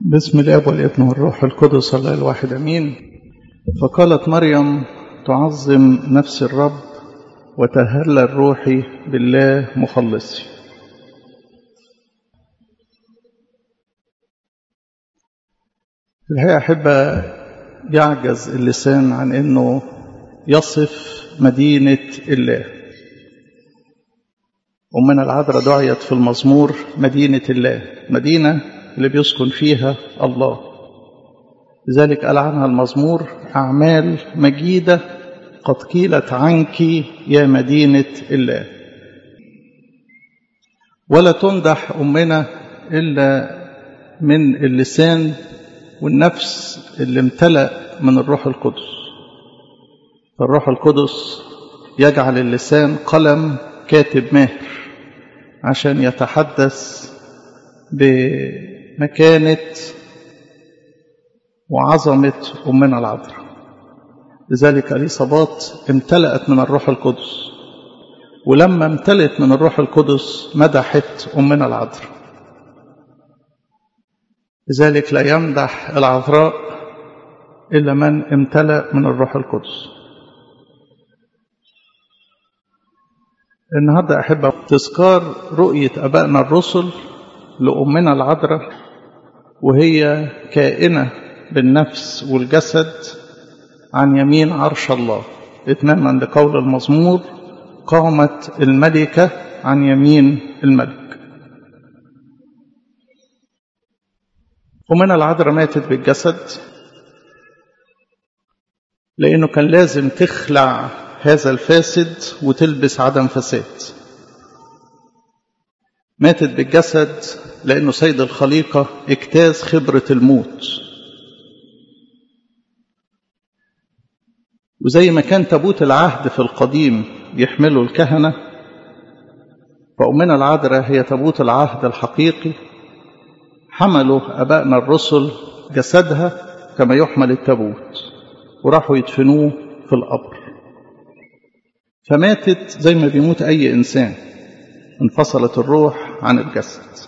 بسم الاب والابن والروح القدس الله الواحد امين فقالت مريم تعظم نفس الرب وتهلل روحي بالله مخلصي الحقيقه احب يعجز اللسان عن انه يصف مدينه الله أمنا العذراء دعيت في المزمور مدينة الله مدينة اللي بيسكن فيها الله لذلك قال عنها المزمور أعمال مجيدة قد قيلت عنك يا مدينة الله ولا تمدح أمنا إلا من اللسان والنفس اللي امتلأ من الروح القدس فالروح القدس يجعل اللسان قلم كاتب ماهر عشان يتحدث بمكانة وعظمة أمنا العذراء لذلك اليصابات امتلأت من الروح القدس ولما امتلأت من الروح القدس مدحت أمنا العذراء لذلك لا يمدح العذراء إلا من امتلأ من الروح القدس النهاردة أحب تذكار رؤية أبائنا الرسل لأمنا العذراء وهي كائنة بالنفس والجسد عن يمين عرش الله إتماما لقول المزمور قامت الملكة عن يمين الملك أمنا العذراء ماتت بالجسد لأنه كان لازم تخلع هذا الفاسد وتلبس عدم فساد ماتت بالجسد لأنه سيد الخليقة اجتاز خبرة الموت وزي ما كان تابوت العهد في القديم يحمله الكهنة فأمنا العذراء هي تابوت العهد الحقيقي حملوا أبائنا الرسل جسدها كما يحمل التابوت وراحوا يدفنوه في القبر فماتت زي ما بيموت أي إنسان انفصلت الروح عن الجسد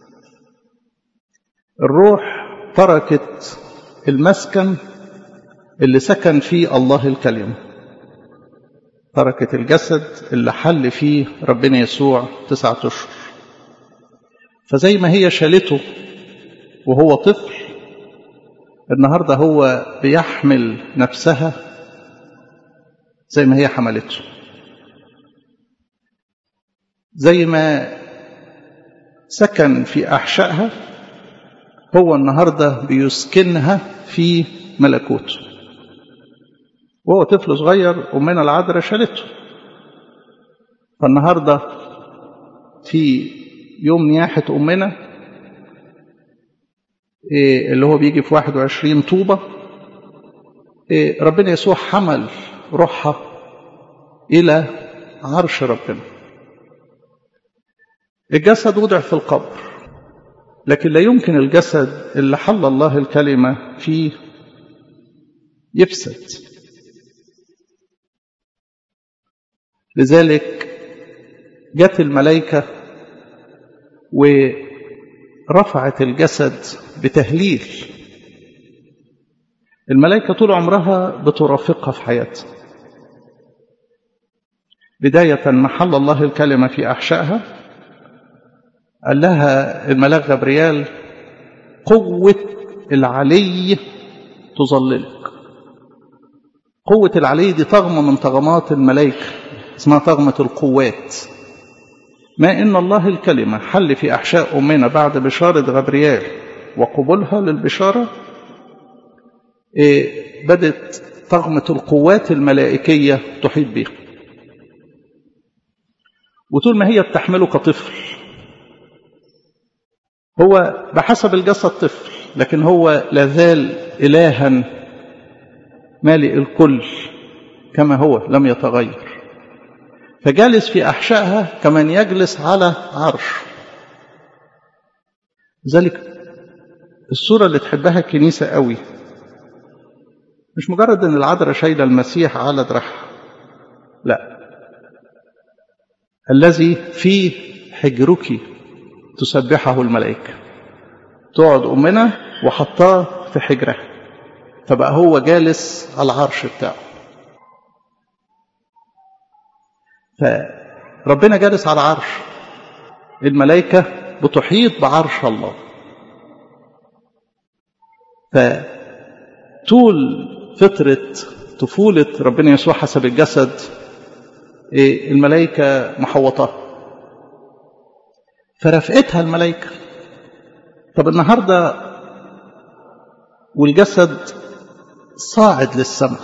الروح تركت المسكن اللي سكن فيه الله الكلمة تركت الجسد اللي حل فيه ربنا يسوع تسعة أشهر فزي ما هي شالته وهو طفل النهاردة هو بيحمل نفسها زي ما هي حملته زي ما سكن في أحشائها هو النهاردة بيسكنها في ملكوته وهو طفل صغير أمنا العذراء شالته فالنهاردة في يوم نياحة أمنا اللي هو بيجي في 21 طوبة ربنا يسوع حمل روحها إلى عرش ربنا الجسد وضع في القبر لكن لا يمكن الجسد اللي حل الله الكلمة فيه يفسد لذلك جت الملائكة ورفعت الجسد بتهليل الملائكة طول عمرها بترافقها في حياتها بداية محل الله الكلمة في أحشائها قال لها الملاك غبريال قوة العلي تظللك قوة العلي دي طغمة من طغمات الملائكة اسمها طغمة القوات ما إن الله الكلمة حل في أحشاء أمنا بعد بشارة غبريال وقبولها للبشارة إيه بدت طغمة القوات الملائكية تحيط بها وطول ما هي بتحمله كطفل هو بحسب الجسد طفل لكن هو لازال إلها مالئ الكل كما هو لم يتغير فجالس في أحشائها كمن يجلس على عرش ذلك الصورة اللي تحبها الكنيسة قوي مش مجرد ان العذراء شايله المسيح على دراعها لا الذي في حجرك تسبحه الملائكة تقعد أمنا وحطاه في حجرها فبقى هو جالس على العرش بتاعه فربنا جالس على العرش الملائكة بتحيط بعرش الله فطول فترة طفولة ربنا يسوع حسب الجسد الملائكة محوطة فرفقتها الملائكة طب النهاردة والجسد صاعد للسماء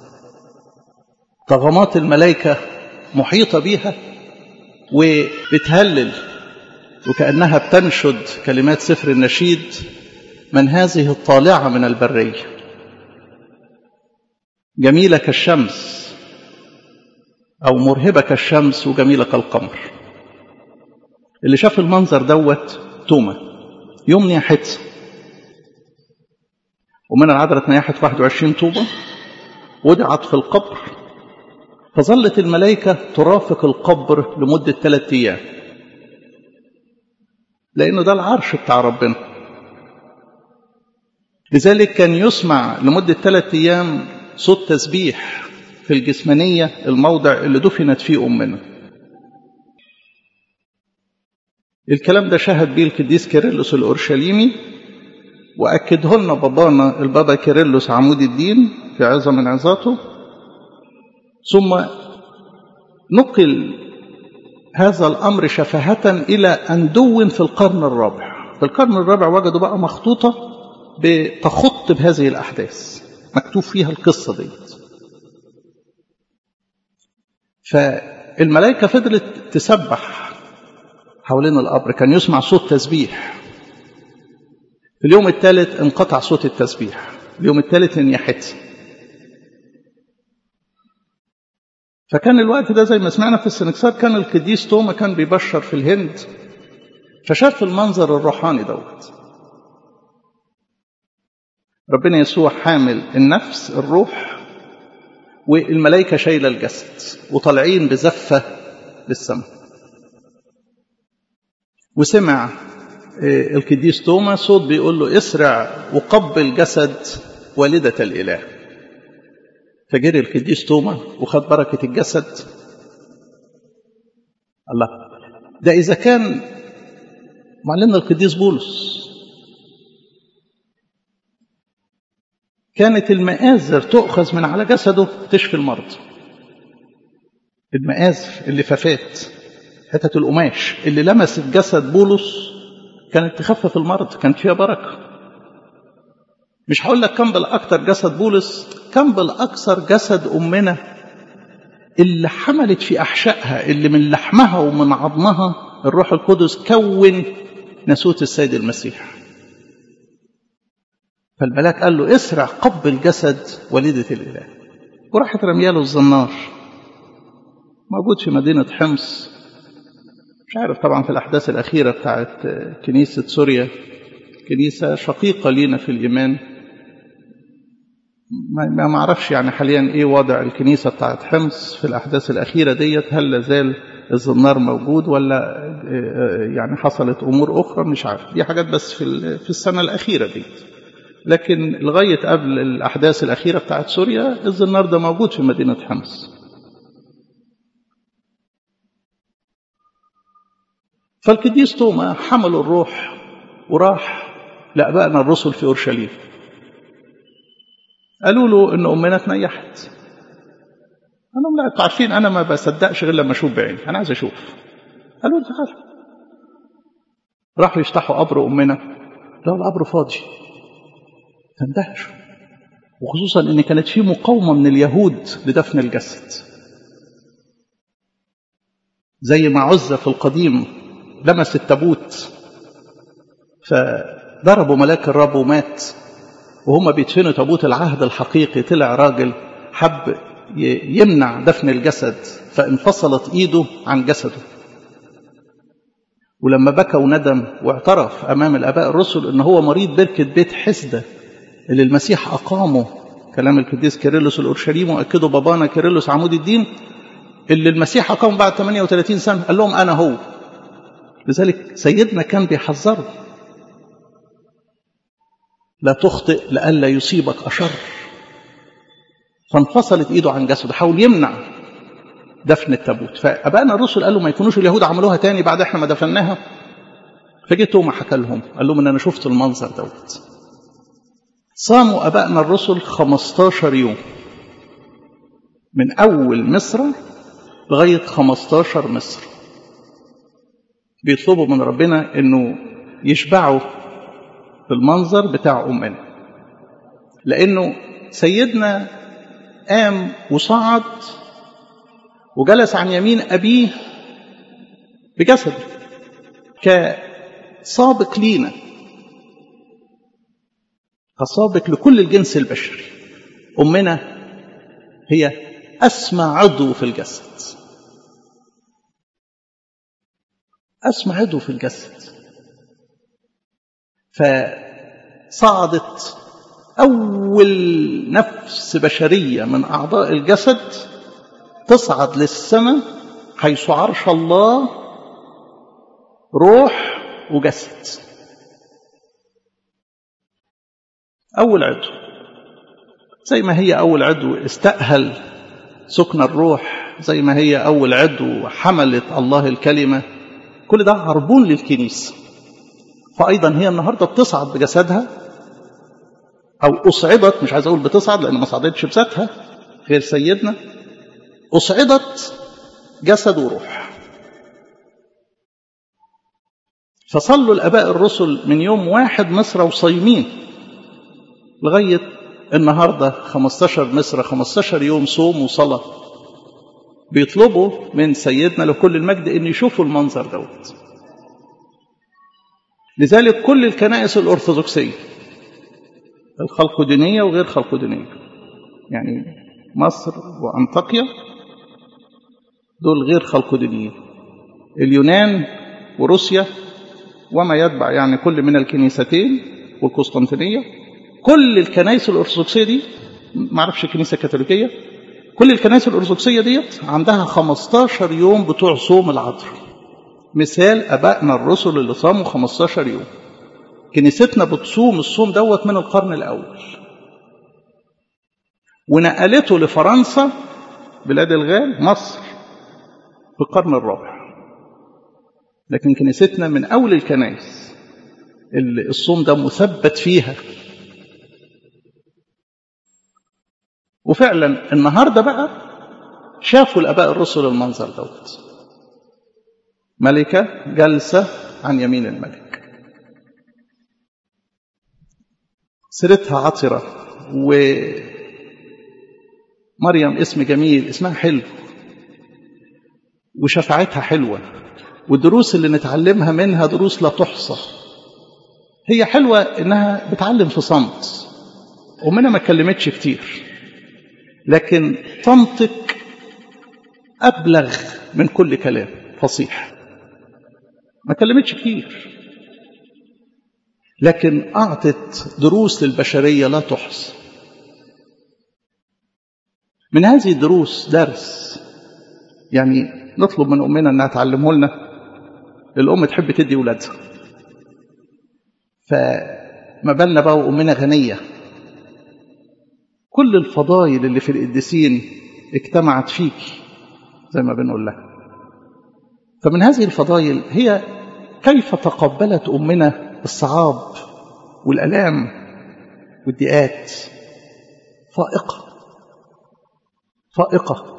طغمات الملائكة محيطة بيها وبتهلل وكأنها بتنشد كلمات سفر النشيد من هذه الطالعة من البرية جميلة كالشمس أو مرهبة كالشمس وجميلة كالقمر اللي شاف المنظر دوت توما يوم نياحتها ومن العذراء نياحت 21 طوبة وضعت في القبر فظلت الملائكة ترافق القبر لمدة ثلاثة أيام لأنه ده العرش بتاع ربنا لذلك كان يسمع لمدة ثلاثة أيام صوت تسبيح في الجسمانية الموضع اللي دفنت فيه أمنا الكلام ده شهد بيه القديس كيرلس الأورشليمي وأكده لنا بابانا البابا كيرلس عمود الدين في عظة من عظاته ثم نقل هذا الأمر شفهة إلى أن دون في القرن الرابع في القرن الرابع وجدوا بقى مخطوطة بتخط بهذه الأحداث مكتوب فيها القصة ديت فالملائكة فضلت تسبح حوالين القبر كان يسمع صوت تسبيح في اليوم الثالث انقطع صوت التسبيح اليوم الثالث انيحت فكان الوقت ده زي ما سمعنا في السنكسار كان القديس توما كان بيبشر في الهند فشاف المنظر الروحاني دوت ربنا يسوع حامل النفس الروح والملائكة شايلة الجسد وطالعين بزفة للسماء وسمع القديس توما صوت بيقول له اسرع وقبل جسد والدة الإله فجري القديس توما وخد بركة الجسد الله ده إذا كان معلمنا القديس بولس كانت المآزر تؤخذ من على جسده تشفي المرض المآزر اللفافات حتة القماش اللي لمست جسد بولس كانت تخفف المرض كانت فيها بركة مش هقول لك كم بالأكثر جسد بولس كم بالأكثر جسد أمنا اللي حملت في أحشائها اللي من لحمها ومن عظمها الروح القدس كون ناسوت السيد المسيح فالملاك قال له اسرع قبل جسد والدة الإله وراحت رمياله الزنار موجود في مدينة حمص مش عارف طبعا في الأحداث الأخيرة بتاعت كنيسة سوريا كنيسة شقيقة لينا في الإيمان ما ما اعرفش يعني حاليا ايه وضع الكنيسه بتاعت حمص في الاحداث الاخيره ديت هل لازال الزنار موجود ولا يعني حصلت امور اخرى مش عارف دي حاجات بس في في السنه الاخيره ديت لكن لغايه قبل الاحداث الاخيره بتاعت سوريا الزنار ده موجود في مدينه حمص فالقديس توما حمل الروح وراح لابائنا الرسل في اورشليم قالوا له ان امنا تنيحت قال لهم لا انتوا عارفين انا ما بصدقش غير لما اشوف بعيني انا عايز اشوف قالوا له تعالى راحوا يفتحوا قبر امنا لقوا القبر فاضي فاندهشوا وخصوصا ان كانت في مقاومه من اليهود لدفن الجسد زي ما عزة في القديم لمس التابوت فضربوا ملاك الرب ومات وهم بيدفنوا تابوت العهد الحقيقي طلع راجل حب يمنع دفن الجسد فانفصلت ايده عن جسده ولما بكى وندم واعترف امام الاباء الرسل ان هو مريض بركه بيت حسده اللي المسيح اقامه كلام القديس كيرلس الاورشليم واكده بابانا كيرلس عمود الدين اللي المسيح اقامه بعد 38 سنه قال لهم انا هو لذلك سيدنا كان بيحذره لا تخطئ لئلا يصيبك أشر فانفصلت إيده عن جسده حاول يمنع دفن التابوت فأبائنا الرسل قالوا ما يكونوش اليهود عملوها تاني بعد احنا ما دفناها فجيت توما حكى لهم قال لهم ان انا شفت المنظر دوت صاموا ابائنا الرسل 15 يوم من اول مصر لغايه 15 مصر بيطلبوا من ربنا انه يشبعوا بالمنظر بتاع امنا لانه سيدنا قام وصعد وجلس عن يمين ابيه بجسده كسابق لينا كسابق لكل الجنس البشري امنا هي اسمى عضو في الجسد اسمى عضو في الجسد فصعدت اول نفس بشريه من اعضاء الجسد تصعد للسماء حيث عرش الله روح وجسد أول عضو زي ما هي أول عضو استأهل سكن الروح زي ما هي أول عضو حملت الله الكلمة كل ده عربون للكنيسة فأيضا هي النهاردة بتصعد بجسدها أو أصعدت مش عايز أقول بتصعد لأن ما صعدتش بذاتها غير سيدنا أصعدت جسد وروح فصلوا الآباء الرسل من يوم واحد مصر وصايمين لغاية النهاردة 15 مصر 15 يوم صوم وصلاة بيطلبوا من سيدنا لكل المجد أن يشوفوا المنظر دوت لذلك كل الكنائس الأرثوذكسية الخلقدينية وغير خلقدينية يعني مصر وأنطاكيا دول غير خلقدينيين اليونان وروسيا وما يتبع يعني كل من الكنيستين والقسطنطينية كل الكنائس الأرثوذكسية دي ما اعرفش الكنيسة الكاثوليكية كل الكنائس الأرثوذكسية ديت عندها 15 يوم بتوع صوم العذراء مثال أبائنا الرسل اللي صاموا 15 يوم كنيستنا بتصوم الصوم دوت من القرن الأول ونقلته لفرنسا بلاد الغال مصر في القرن الرابع لكن كنيستنا من أول الكنائس اللي الصوم ده مثبت فيها وفعلا النهاردة بقى شافوا الآباء الرسل المنظر دوت ملكة جالسة عن يمين الملك سيرتها عطرة ومريم اسم جميل اسمها حلو وشفاعتها حلوة والدروس اللي نتعلمها منها دروس لا تحصى هي حلوة إنها بتعلم في صمت ومنها ما اتكلمتش كتير لكن تنطق أبلغ من كل كلام فصيح ما اتكلمتش كتير لكن أعطت دروس للبشرية لا تحصى من هذه الدروس درس يعني نطلب من أمنا أنها تعلمه لنا الأم تحب تدي ولادها فما بالنا بقى وأمنا غنية كل الفضائل اللي في القديسين اجتمعت فيك زي ما بنقول لها فمن هذه الفضائل هي كيف تقبلت أمنا الصعاب والألام والضيقات فائقة فائقة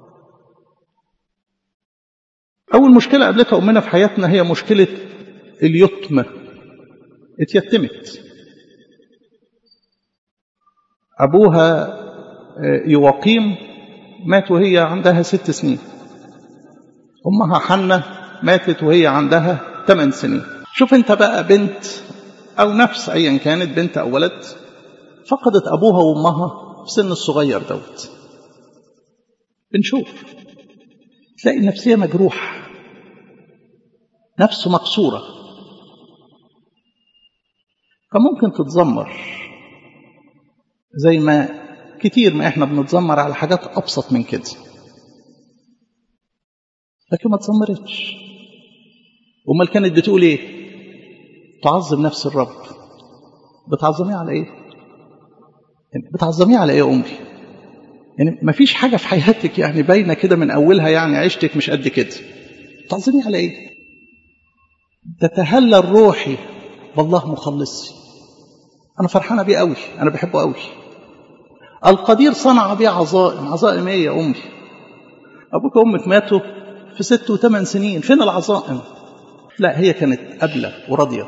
أول مشكلة قابلتها أمنا في حياتنا هي مشكلة اليتم اتيتمت أبوها يواقيم مات وهي عندها ست سنين أمها حنة ماتت وهي عندها ثمان سنين شوف انت بقى بنت أو نفس أيا كانت بنت أو ولد فقدت أبوها وأمها في سن الصغير دوت بنشوف تلاقي النفسية مجروحة نفسه مكسورة فممكن تتذمر زي ما كتير ما احنا بنتذمر على حاجات أبسط من كده لكن ما تذمرتش امال كانت بتقول ايه تعظم نفس الرب بتعظميه على ايه يعني بتعظميه على ايه يا امي يعني ما فيش حاجه في حياتك يعني باينه كده من اولها يعني عيشتك مش قد كده بتعظميه على ايه تتهلل روحي والله مخلصي انا فرحانه بيه قوي انا بحبه قوي القدير صنع بيه عظائم عظائم ايه يا امي ابوك وامك ماتوا في ست وثمان سنين فين العظائم لا هي كانت قابله وراضيه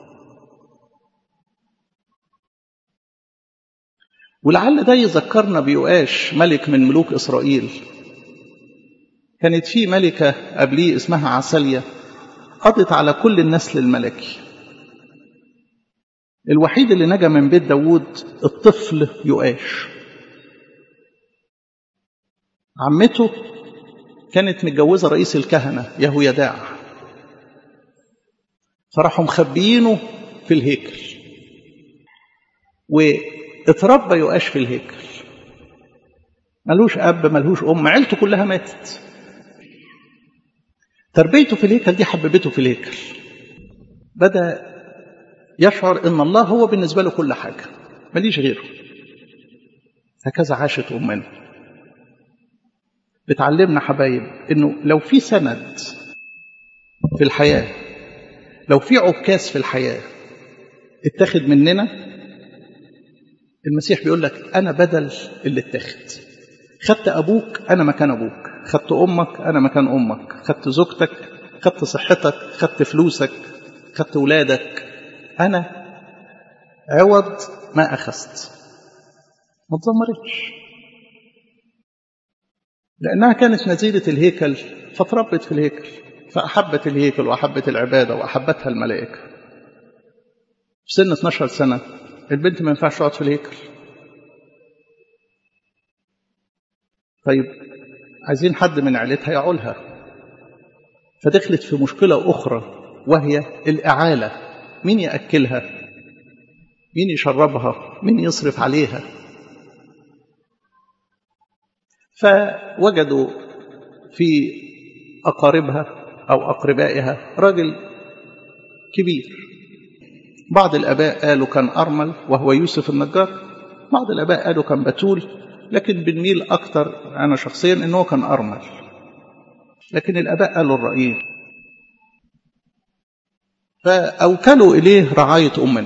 ولعل ده يذكرنا بيؤاش ملك من ملوك إسرائيل كانت في ملكة قبليه اسمها عسالية قضت على كل النسل الملكي الوحيد اللي نجا من بيت داوود الطفل يؤاش عمته كانت متجوزة رئيس الكهنة يهويداع فراحوا مخبيينه في الهيكل و اتربى يؤاش في الهيكل ملوش أب ملوش أم عيلته كلها ماتت تربيته في الهيكل دي حببته في الهيكل بدأ يشعر إن الله هو بالنسبة له كل حاجة ماليش غيره هكذا عاشت أمنا بتعلمنا حبايب إنه لو في سند في الحياة لو في عكاز في الحياة اتخذ مننا المسيح بيقول لك أنا بدل اللي اتخذ خدت أبوك أنا مكان أبوك خدت أمك أنا مكان أمك خدت زوجتك خدت صحتك خدت فلوسك خدت ولادك أنا عوض ما أخذت ما تزمرتش لأنها كانت نزيلة الهيكل فتربت في الهيكل فأحبت الهيكل وأحبت العبادة وأحبتها الملائكة في سن 12 سنة البنت ما ينفعش تقعد في الهيكل طيب عايزين حد من عيلتها يعولها فدخلت في مشكلة أخرى وهي الإعالة مين يأكلها مين يشربها مين يصرف عليها فوجدوا في أقاربها أو أقربائها راجل كبير بعض الآباء قالوا كان أرمل وهو يوسف النجار بعض الآباء قالوا كان بتول لكن بنميل أكتر أنا شخصيا أنه كان أرمل لكن الآباء قالوا الرأيين فأوكلوا إليه رعاية أمنا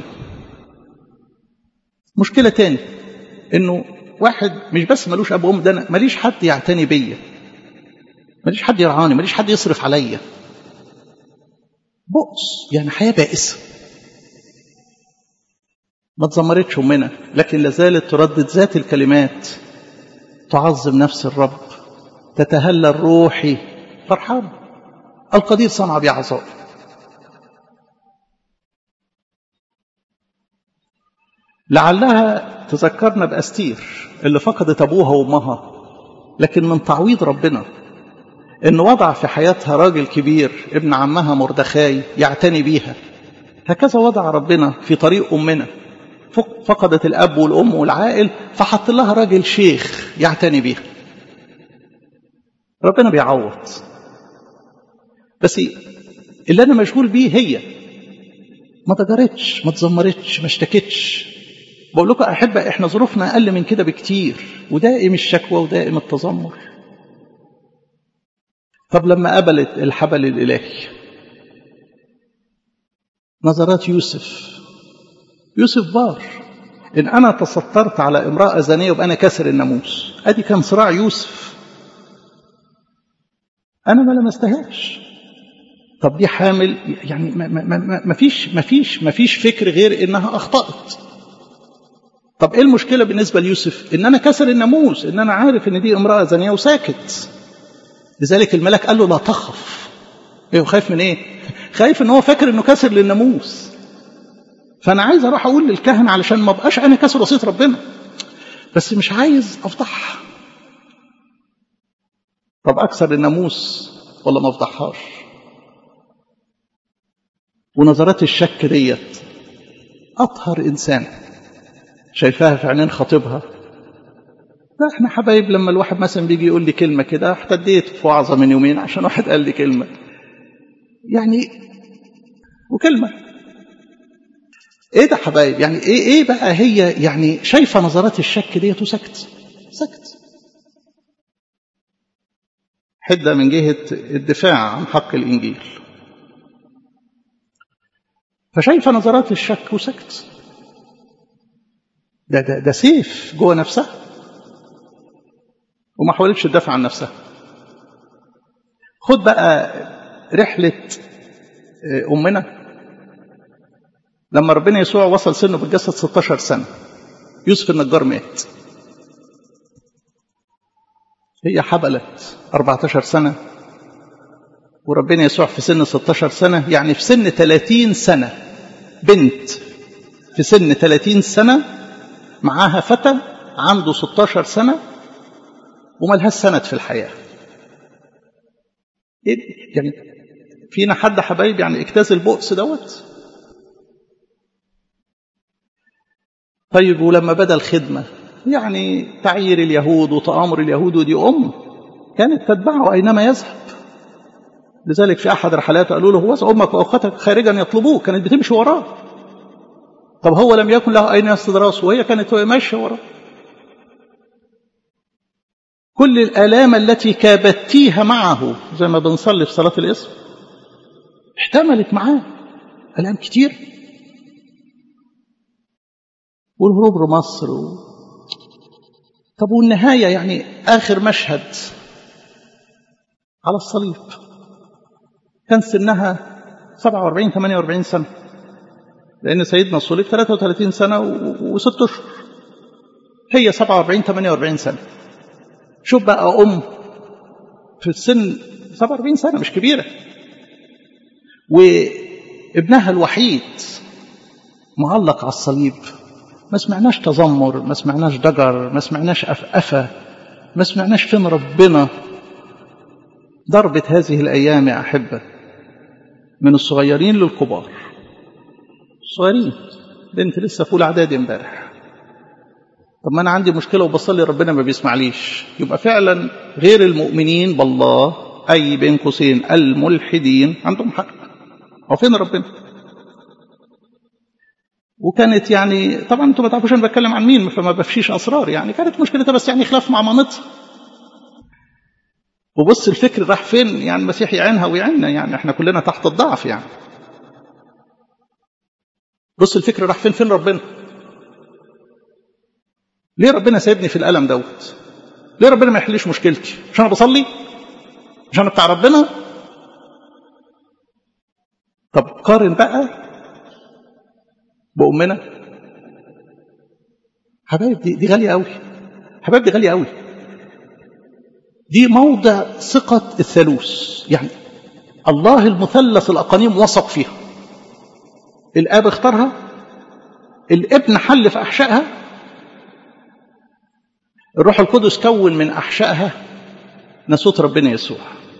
مشكلة تاني أنه واحد مش بس ملوش أب وأم ده أنا ماليش حد يعتني بيا ماليش حد يرعاني ماليش حد يصرف عليا بؤس يعني حياة بائسة ما تزمرتش أمنا لكن لازالت تردد ذات الكلمات تعظم نفس الرب تتهلل روحي فرحان القدير صنع بي عذاب لعلها تذكرنا بأستير اللي فقدت أبوها وأمها لكن من تعويض ربنا إن وضع في حياتها راجل كبير ابن عمها مردخاي يعتني بيها هكذا وضع ربنا في طريق أمنا فقدت الأب والأم والعائل فحط لها راجل شيخ يعتني بيها ربنا بيعوض بس اللي أنا مشغول بيه هي ما ضجرتش ما تزمرتش ما اشتكتش بقول لكم أحبة إحنا ظروفنا أقل من كده بكتير ودائم الشكوى ودائم التذمر طب لما قبلت الحبل الإلهي نظرات يوسف يوسف بار إن أنا تسترت على امرأة زانية يبقى أنا كسر الناموس أدي كان صراع يوسف أنا ما لمستهاش طب دي حامل يعني ما, ما, ما, ما فيش ما فيش ما فيش فكر غير إنها أخطأت طب إيه المشكلة بالنسبة ليوسف إن أنا كسر الناموس إن أنا عارف إن دي امرأة زانية وساكت لذلك الملك قال له لا تخف إيه خايف من إيه خايف إن هو فاكر إنه كسر للناموس فأنا عايز أروح أقول للكهنة علشان ما بقاش أنا كسر وصية ربنا بس مش عايز أفضحها طب أكسر الناموس ولا ما أفضحهاش ونظرات الشك ديت أطهر إنسان شايفاها في عينين خطيبها لا احنا حبايب لما الواحد مثلا بيجي يقول لي كلمة كده احتديت في وعظة من يومين عشان واحد قال لي كلمة يعني وكلمة ايه ده حبايب يعني ايه ايه بقى هي يعني شايفه نظرات الشك ديت وسكت سكت حده من جهه الدفاع عن حق الانجيل فشايفه نظرات الشك وسكت ده ده ده سيف جوه نفسها وما حاولتش تدافع عن نفسها خد بقى رحله امنا لما ربنا يسوع وصل سنه بالجسد 16 سنة يوسف النجار مات هي حبلت 14 سنة وربنا يسوع في سن 16 سنة يعني في سن 30 سنة بنت في سن 30 سنة معاها فتى عنده 16 سنة وملهاش سند في الحياة إيه يعني فينا حد حبايب يعني اجتاز البؤس دوت طيب ولما بدا الخدمة يعني تعيير اليهود وتآمر اليهود ودي أم كانت تتبعه أينما يذهب لذلك في أحد رحلاته قالوا له هو أمك وأختك خارجا يطلبوه كانت بتمشي وراه طب هو لم يكن له أين يسند راسه وهي كانت ماشية وراه كل الآلام التي كابتيها معه زي ما بنصلي في صلاة الاسم احتملت معاه آلام كتير والهروب لمصر و... طب والنهاية يعني آخر مشهد على الصليب كان سنها 47 48 سنة لأن سيدنا صليب 33 سنة وست أشهر هي 47 48 سنة شوف بقى أم في السن 47 سنة مش كبيرة وابنها الوحيد معلق على الصليب ما سمعناش تذمر ما سمعناش ضجر ما سمعناش أفأفة ما سمعناش فين ربنا ضربت هذه الأيام يا أحبة من الصغيرين للكبار صغيرين بنت لسه فول اعدادي امبارح طب ما انا عندي مشكله وبصلي ربنا ما بيسمعليش يبقى فعلا غير المؤمنين بالله اي بين قوسين الملحدين عندهم حق هو فين ربنا وكانت يعني طبعا انتم ما تعرفوش انا بتكلم عن مين فما بفشيش اسرار يعني كانت مشكلتها بس يعني خلاف مع مامتها وبص الفكر راح فين يعني المسيح يعينها ويعيننا يعني احنا كلنا تحت الضعف يعني بص الفكر راح فين فين ربنا ليه ربنا سايبني في الألم دوت ليه ربنا ما يحليش مشكلتي مش أنا بصلي مش أنا بتاع ربنا طب قارن بقى بأمنا حبايب دي, دي غالية قوي حبايب دي غالية قوي دي موضع ثقة الثالوث يعني الله المثلث الأقانيم وثق فيها الآب اختارها الابن حل في أحشائها الروح القدس كون من أحشائها نسوت ربنا يسوع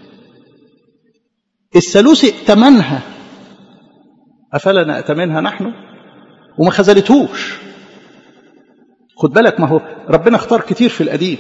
الثالوث ائتمنها أفلا نأتمنها نحن وما خذلتهوش خد بالك ما هو ربنا اختار كتير في القديم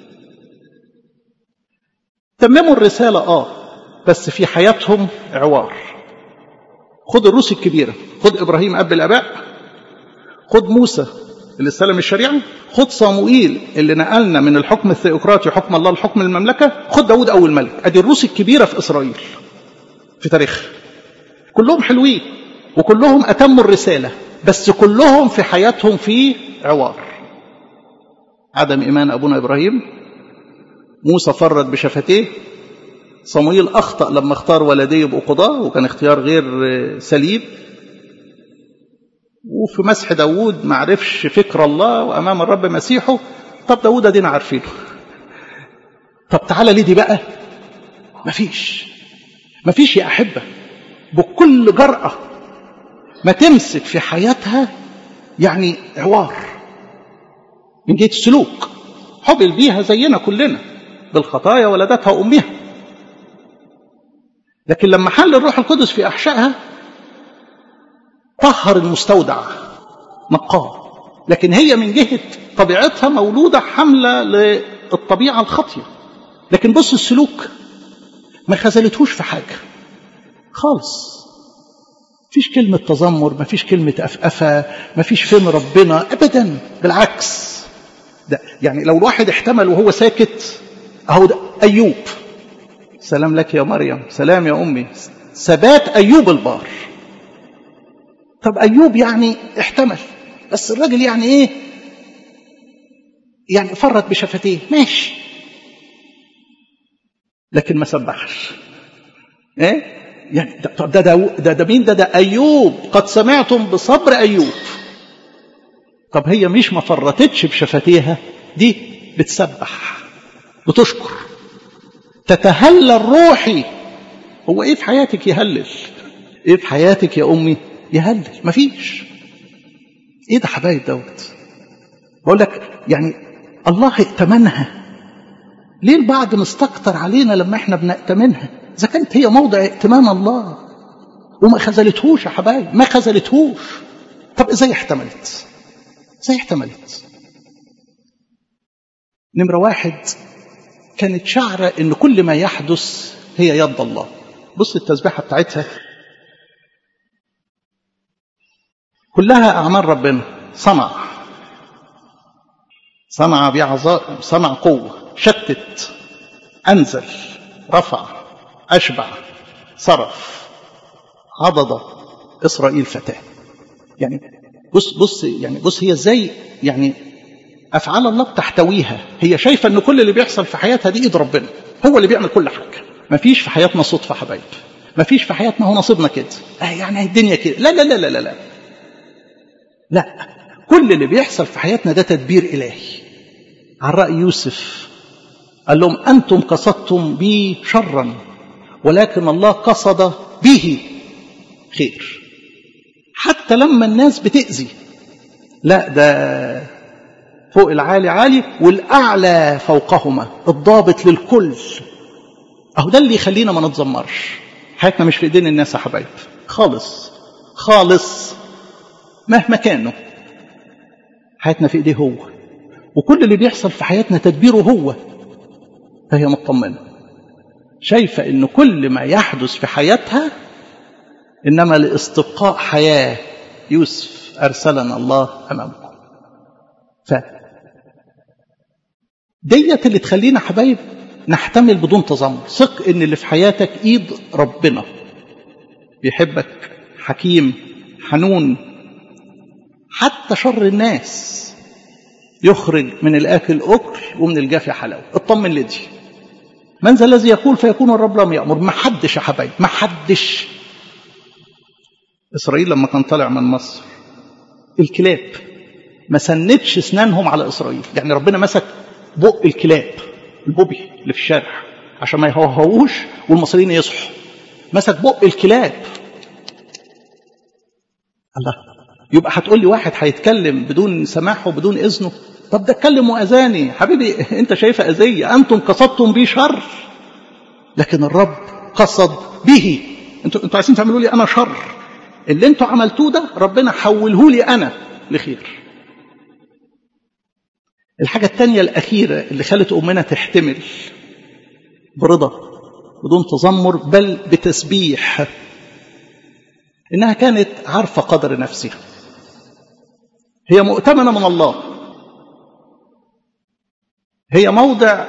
تمموا الرسالة آه بس في حياتهم عوار خد الروس الكبيرة خد إبراهيم أب الآباء خد موسى اللي استلم الشريعة خد صاموئيل اللي نقلنا من الحكم الثيوقراطي حكم الله لحكم المملكة خد داود أول ملك أدي الروس الكبيرة في إسرائيل في تاريخ كلهم حلوين وكلهم أتموا الرسالة بس كلهم في حياتهم في عوار عدم إيمان أبونا إبراهيم موسى فرد بشفتيه صمويل أخطأ لما اختار ولديه يبقوا قضاة وكان اختيار غير سليم وفي مسح داوود ما عرفش فكر الله وأمام الرب مسيحه طب داوود ادينا عارفينه طب تعالى ليه دي بقى مفيش مفيش يا أحبة بكل جرأة ما تمسك في حياتها يعني عوار من جهة السلوك حبل بيها زينا كلنا بالخطايا ولدتها أمها لكن لما حل الروح القدس في أحشائها طهر المستودع نقاه لكن هي من جهة طبيعتها مولودة حملة للطبيعة الخاطية لكن بص السلوك ما خذلتهوش في حاجة خالص مفيش كلمة تذمر مفيش كلمة أفأفة مفيش فين ربنا أبدا بالعكس ده يعني لو الواحد احتمل وهو ساكت أهو ده أيوب سلام لك يا مريم سلام يا أمي ثبات أيوب البار طب أيوب يعني احتمل بس الراجل يعني إيه يعني فرط بشفتيه ماشي لكن ما سبحش ايه يعني ده ده ده, ده, ده مين ده ده ايوب قد سمعتم بصبر ايوب طب هي مش ما فرطتش بشفتيها دي بتسبح بتشكر تتهلل روحي هو ايه في حياتك يهلل ايه في حياتك يا امي يهلل مفيش ايه ده حبايب دوت بقول لك يعني الله ائتمنها ليه البعض مستكتر علينا لما احنا بنأتمنها اذا كانت هي موضع ائتمان الله وما خذلتهوش يا حبايب ما خذلتهوش طب ازاي احتملت ازاي احتملت نمرة واحد كانت شعرة ان كل ما يحدث هي يد الله بص التسبيحة بتاعتها كلها أعمال ربنا صنع صنع بعظائم صنع قوة شتت أنزل رفع أشبع صرف عضد إسرائيل فتاة يعني بص بص يعني بص هي ازاي يعني أفعال الله بتحتويها هي شايفة إن كل اللي بيحصل في حياتها دي إيد ربنا هو اللي بيعمل كل حاجة مفيش في حياتنا صدفة حبايب مفيش في حياتنا هو نصيبنا كده آه يعني الدنيا كده لا لا لا لا لا لا لا كل اللي بيحصل في حياتنا ده تدبير إلهي عن رأي يوسف قال لهم أنتم قصدتم بي شرا ولكن الله قصد به خير حتى لما الناس بتأذي لا ده فوق العالي عالي والأعلى فوقهما الضابط للكل أهو ده اللي يخلينا ما نتذمرش حياتنا مش في إيدين الناس يا حبايب خالص خالص مهما كانوا حياتنا في إيديه هو وكل اللي بيحصل في حياتنا تدبيره هو فهي مطمنة شايفة إن كل ما يحدث في حياتها إنما لاستبقاء حياة يوسف أرسلنا الله أمامكم ف ديت اللي تخلينا حبايب نحتمل بدون تذمر ثق ان اللي في حياتك ايد ربنا بيحبك حكيم حنون حتى شر الناس يخرج من الاكل اكل ومن الجافي حلاوه اطمن لدي من ذا الذي يقول فيكون الرب لم يامر ما حدش يا حبايب ما حدش اسرائيل لما كان طالع من مصر الكلاب ما سندش اسنانهم على اسرائيل يعني ربنا مسك بق الكلاب البوبي اللي في الشارع عشان ما يهوهوش والمصريين يصحوا مسك بق الكلاب الله يبقى هتقول لي واحد هيتكلم بدون سماحه وبدون اذنه طب ده اتكلم واذاني حبيبي انت شايفه اذيه انتم قصدتم بي شر لكن الرب قصد به انتوا انتوا عايزين تعملوا لي انا شر اللي انتوا عملتوه ده ربنا حوله لي انا لخير الحاجة الثانية الأخيرة اللي خلت أمنا تحتمل برضا بدون تذمر بل بتسبيح إنها كانت عارفة قدر نفسها هي مؤتمنة من الله هي موضع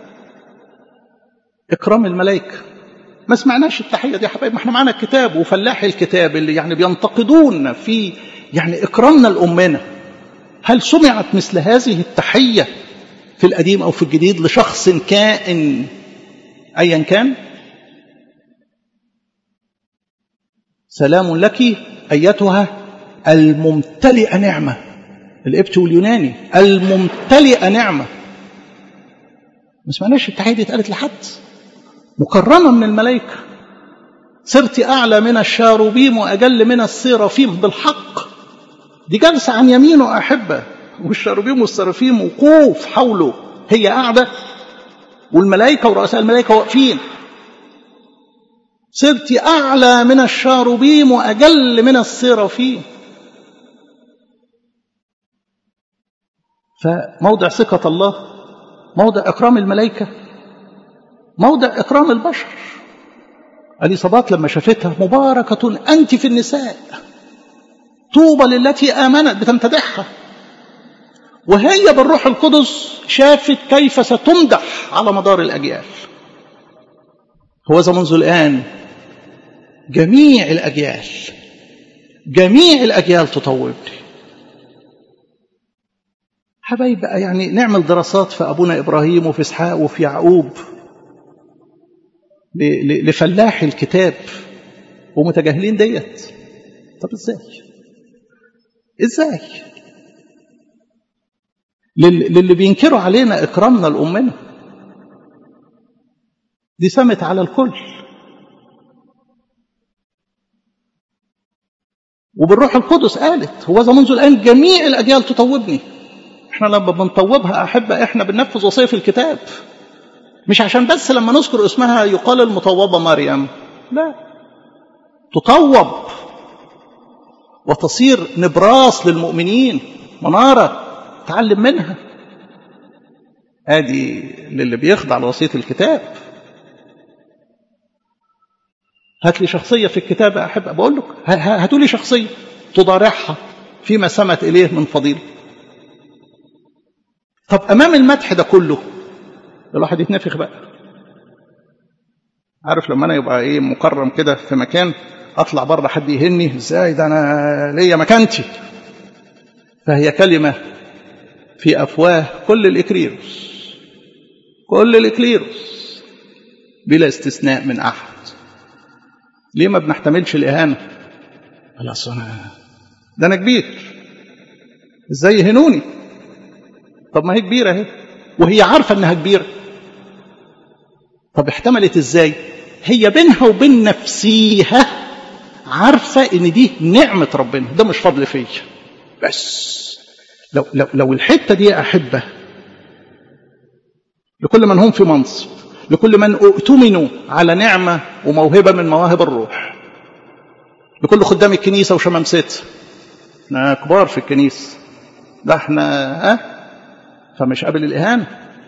إكرام الملائكة ما سمعناش التحية دي يا حبايب ما احنا معانا الكتاب وفلاح الكتاب اللي يعني بينتقدون في يعني إكرامنا لأمنا هل سمعت مثل هذه التحية في القديم أو في الجديد لشخص كائن أيا كان سلام لك أيتها الممتلئة نعمة الإبت واليوناني الممتلئة نعمة ما سمعناش التحية دي اتقالت لحد مكرمة من الملائكة صرت أعلى من الشاروبيم وأجل من السيرافيم بالحق دي جالسة عن يمينه أحبة والشاروبيم والسرافيم وقوف حوله هي قاعدة والملائكة ورؤساء الملائكة واقفين صرت أعلى من الشاروبيم وأجل من السرافيم فموضع ثقة الله موضع إكرام الملائكة موضع إكرام البشر اليصابات لما شافتها مباركة أنت في النساء طوبى للتي آمنت بتمتدحها وهي بالروح القدس شافت كيف ستمدح على مدار الأجيال هو منذ الآن جميع الأجيال جميع الأجيال تطوبني حبايب بقى يعني نعمل دراسات في أبونا إبراهيم وفي إسحاق وفي يعقوب لفلاح الكتاب ومتجاهلين ديت طب ازاي ازاي للي بينكروا علينا اكرامنا لامنا دي سمت على الكل وبالروح القدس قالت هو منذ الان جميع الاجيال تطوبني احنا لما بنطوبها احبه احنا بننفذ وصيه في الكتاب مش عشان بس لما نذكر اسمها يقال المطوبه مريم لا تطوب وتصير نبراس للمؤمنين مناره تعلم منها ادي للي بيخضع لوصيه الكتاب هات لي شخصيه في الكتاب احب بقول لك هاتوا لي شخصيه تضارعها فيما سمت اليه من فضيله طب امام المدح ده كله الواحد يتنفخ بقى عارف لما انا يبقى ايه مكرم كده في مكان اطلع بره حد يهني ازاي ده انا ليا مكانتي فهي كلمه في افواه كل الاكليروس كل الاكليروس بلا استثناء من احد ليه ما بنحتملش الاهانه خلاص انا ده انا كبير ازاي يهنوني طب ما هي كبيره اهي وهي عارفه انها كبيره طب احتملت ازاي هي بينها وبين نفسيها عارفه ان دي نعمه ربنا ده مش فضل فيا بس لو لو لو الحته دي احبه لكل من هم في منصب لكل من اؤتمنوا على نعمه وموهبه من مواهب الروح لكل خدام الكنيسه وشمامستها احنا كبار في الكنيسه ده احنا ها أه؟ فمش قابل الاهانه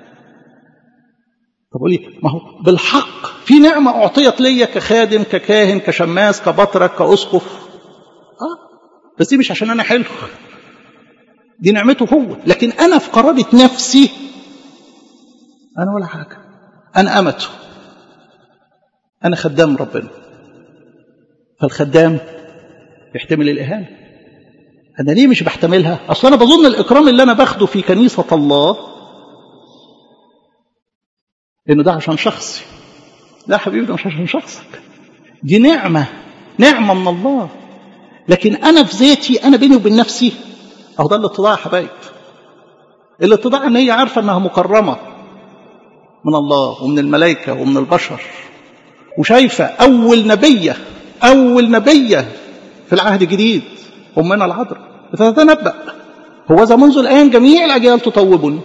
طب قولي ما هو بالحق في نعمه اعطيت ليا كخادم ككاهن كشماس كبطرك كاسقف اه بس دي مش عشان انا حلو دي نعمته هو لكن انا في قرارة نفسي انا ولا حاجه انا امته انا خدام ربنا فالخدام يحتمل الاهانه انا ليه مش بحتملها اصل انا بظن الاكرام اللي انا باخده في كنيسه الله انه ده عشان شخصي لا حبيبي ده مش عشان شخصك دي نعمه نعمه من الله لكن انا في ذاتي انا بيني وبين نفسي اهو ده الاتضاع يا حبايب الاتضاع ان هي عارفه انها مكرمه من الله ومن الملائكه ومن البشر وشايفه اول نبيه اول نبيه في العهد الجديد امنا العذراء بتتنبأ هو ذا منذ الان جميع الاجيال تطوبني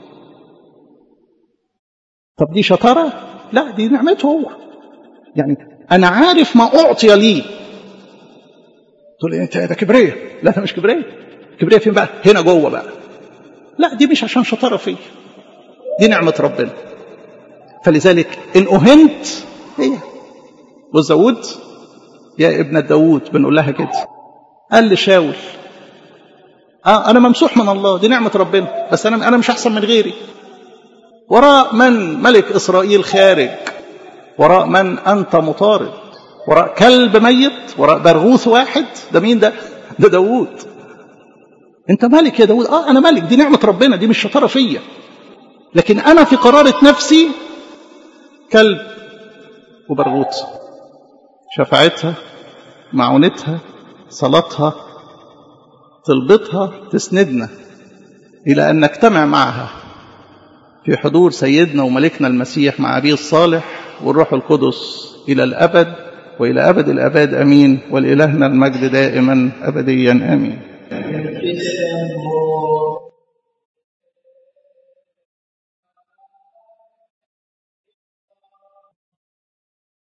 طب دي شطاره لا دي نعمته هو يعني انا عارف ما اعطي لي تقول انت ده كبريه لا ده مش كبريه كبريه فين بقى هنا جوه بقى لا دي مش عشان شطاره فيا دي نعمه ربنا فلذلك ان اهنت هي والزود يا ابن داوود بنقول لها كده قال لشاول اه انا ممسوح من الله دي نعمه ربنا بس انا انا مش احسن من غيري وراء من ملك اسرائيل خارج وراء من انت مطارد وراء كلب ميت وراء برغوث واحد ده مين ده ده داوود انت ملك يا داوود اه انا ملك دي نعمه ربنا دي مش شطاره فيا لكن انا في قراره نفسي كلب وبرغوث شفاعتها معونتها صلاتها طلبتها تسندنا الى ان نجتمع معها في حضور سيدنا وملكنا المسيح مع ابيه الصالح والروح القدس الى الابد والى ابد الاباد امين ولالهنا المجد دائما ابديا امين